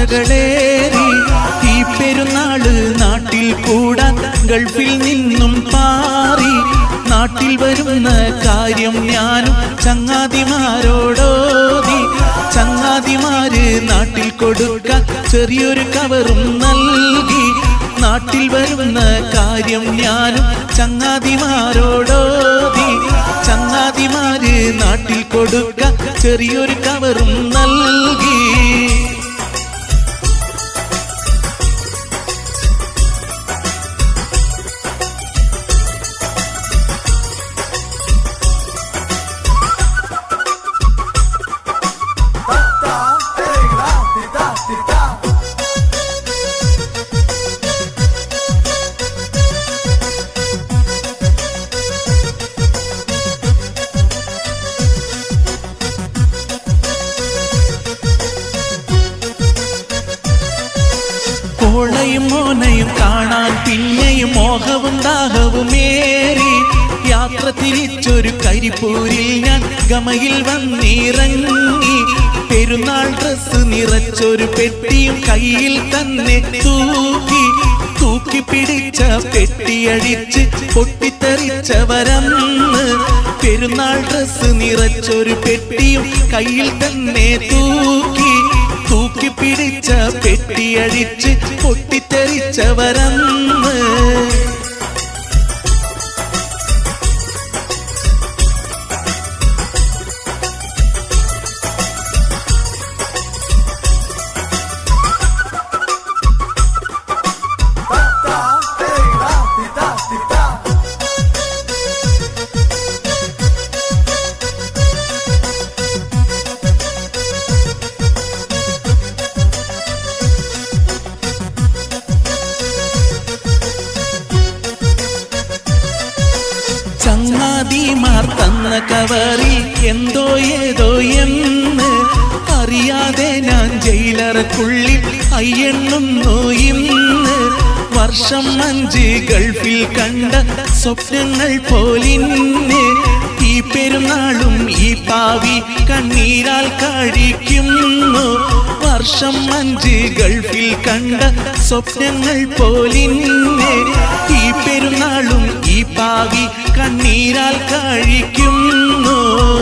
ആശകളേറി ഈ പെരുന്നാള് നാട്ടിൽ കൂടാൻ ഗൾഫിൽ നിന്നും പാറി നാട്ടിൽ വരുന്ന കാര്യം ഞാനും ചങ്ങാതിമാരോടോതി ചങ്ങാതിമാര് നാട്ടിൽ കൊടുക്കാൻ ചെറിയൊരു കവറും നൽകി നാട്ടിൽ വരുന്ന കാര്യം ഞാനും ചങ്ങാതിമാരോടോതി ചങ്ങാതിമാര് നാട്ടിൽ കൊടുക്കാൻ ചെറിയൊരു കവറും നൽകി കോളയും മോനയും കാണാൻ പിന്നെയും മോഹവും ദാഹവും ഏറി യാത്ര തിരിച്ചൊരു കരിപ്പൂരിൽ ഞാൻ ഗമയിൽ വന്നിറങ്ങി പെരുന്നാൾ ഡ്രസ് നിറച്ചൊരു പെട്ടിയും കയ്യിൽ തന്നെ തൂക്കി തൂക്കി പിടിച്ച പെട്ടിയടിച്ച് പൊട്ടിത്തെറിച്ചവരന്ന് പെരുന്നാൾ ഡ്രസ് നിറച്ചൊരു പെട്ടിയും കയ്യിൽ തന്നെ തൂക്കി തൂക്കി പിടിച്ച പെട്ടിയടിച്ച് പൊട്ടിത്തെറിച്ചവരന്ന് ചങ്ങാതിമാർ തന്ന കവറിൽ എന്തോ ഏതോ എന്ന് അറിയാതെ ഞാൻ ജയിലറക്കുള്ളിൽ അയ്യെണ്ണുന്നു ഇന്ന് വർഷം അഞ്ച് ഗൾഫിൽ കണ്ട സ്വപ്നങ്ങൾ പോലിന്ന് ഈ പെരുന്നാളും ഈ പാവി കണ്ണീരാൽ കഴിക്കുന്നു വർഷം അഞ്ച് ഗൾഫിൽ കണ്ട സ്വപ്നങ്ങൾ പോലിന്ന് ഈ പെരുന്നാളും ഈ പാവി കണ്ണീരാൽ കഴിക്കുന്നു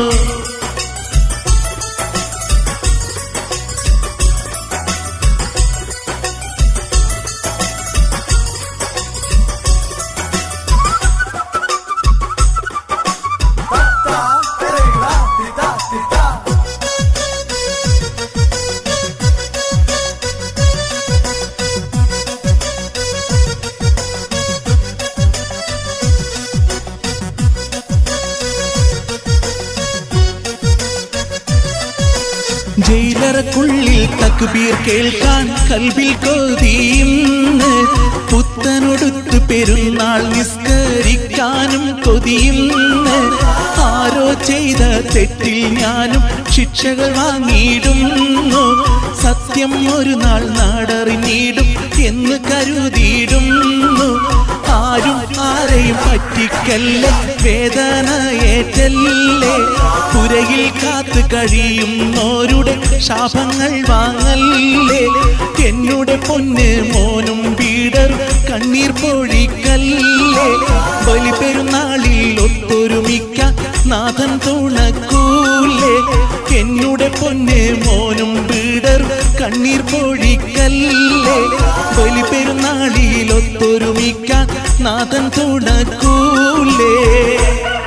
ജയിലറക്കുള്ളിൽ തക്ബീർ കേൾക്കാൻ കൽവിൽ കൊതിയുന്ന് പുത്തനൊടുത്ത് പെരുന്നാൾ നിസ്കരിക്കാനും കൊതിയുന്ന് ആരോ ചെയ്ത തെറ്റിൽ ഞാനും ശിക്ഷകൾ വാങ്ങിയിടുന്നു സത്യം ഒരു നാൾ നാടറിഞ്ഞിടും എന്ന് കരുതിയിടുന്നു ആരും ആരെയും പറ്റിക്കല്ലേ വേദന ഏറ്റല്ലേ പുരയിൽ കാത്തു കഴിയുന്നോരുടെ ശാപങ്ങൾ വാങ്ങല്ലേ എന്നുടെ പൊന്ന് മോനും വീടറും കണ്ണീർ പൊഴിക്കല്ലേ ബലി പെരുന്നാളിൽ ഒത്തൊരുമിക്കാൻ നാഥൻ തുണക്കൂലേ എന്നുടെ പൊന്ന് മോനും വീടറും കണ്ണീർ പൊഴിക്കല്ലേ ബലി പെരുന്നാളിൽ ഒത്തൊരുമിക്കാൻ നാഥൻ തുണക്കൂലേ